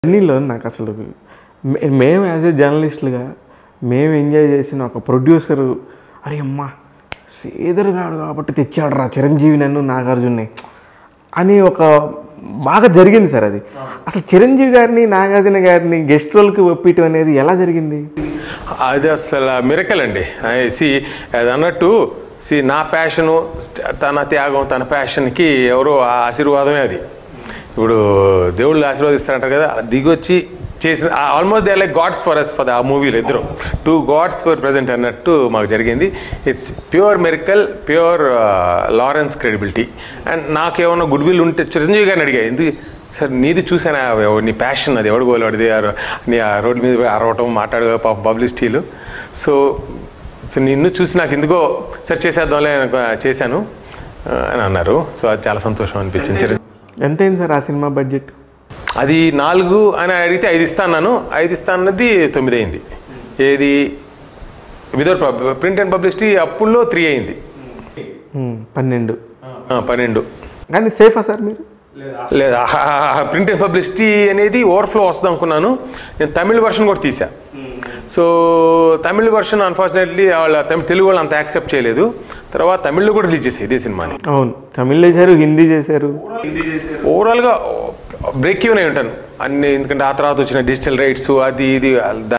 జర్నీలో నాకు అసలు మే- మేము యాజ్ ఏ జర్నలిస్టులుగా మేము ఎంజాయ్ చేసిన ఒక ప్రొడ్యూసరు అరే అమ్మా శ్రీధర్ గాడు కాబట్టి తెచ్చాడు రా చిరంజీవి నన్ను నాగార్జున్ని అని ఒక బాగా జరిగింది సార్ అది అసలు చిరంజీవి గారిని నాగార్జున గారిని గెస్ట్ రోల్కి ఒప్పించడం అనేది ఎలా జరిగింది అది అసలు మిరకల్ అండి సి అది అన్నట్టు సి నా ప్యాషను తన త్యాగం తన ప్యాషన్కి ఎవరో ఆ ఆశీర్వాదమే అది ఇప్పుడు దేవుళ్ళు ఆశీర్వదిస్తారంటారు కదా దిగొచ్చి చేసిన almost they like gods for us for ఆ మూవీలో ఇద్దరు టూ గాడ్స్ ఫర్ ప్రజెంట్ అన్నట్టు మాకు జరిగింది it's pure miracle pure Lawrence credibility and నాకేమన్నా గుడ్ విల్ ఉంటే చిరంజీవి గారిని అడిగా ఎందుకు సార్ నీది చూసాను నీ ప్యాషన్ అది ఎవడు గోలవాడిది నీ ఆ రోడ్డు మీద పోయి అరవటం మాట్లాడు పబ్లిసిటీలు సో సో నిన్ను చూసి నాకు ఎందుకో సరే చేసేద్దాంలే అని చేశాను ఆ, అని అన్నారు సో అది చాలా సంతోషం అనిపించింది చిరంజీవి ఎంత అయింది సార్ ఆ సినిమా బడ్జెట్ అది నాలుగు అని అడిగితే ఐదు ఇస్తాను ఐదు ఇస్తానన్నది తొమ్మిది అయింది ఏది విదౌట్ ప్రింట్ అండ్ పబ్లిసిటీ అప్పుల్లో త్రీ అయింది ఉమ్, పన్నెండు ఆ, పన్నెండు కానీ సేఫా సార్ మీరు లేదా ప్రింట్ అండ్ పబ్లిసిటీ అనేది ఓవర్ఫ్లో వస్తుంది అనుకున్నాను నేను తమిళ వర్షన్ కూడా తీసా సో తమిళ వర్షన్ అన్ఫార్చునేట్లీ వాళ్ళ తమిళ తెలుగు వాళ్ళు అంత యాక్సెప్ట్ చేయలేదు తర్వాత తమిళ్లో కూడా రిలీజ్ చేసాయి ఇదే సినిమాని అవును తమిళ్ చేశారు హిందీ చేశారు ఓవరాల్గా బ్రేక్ ఈవెన్ అయి ఉంటాను అన్ని ఎందుకంటే ఆ తర్వాత వచ్చిన డిజిటల్ రైట్స్ అది ఇది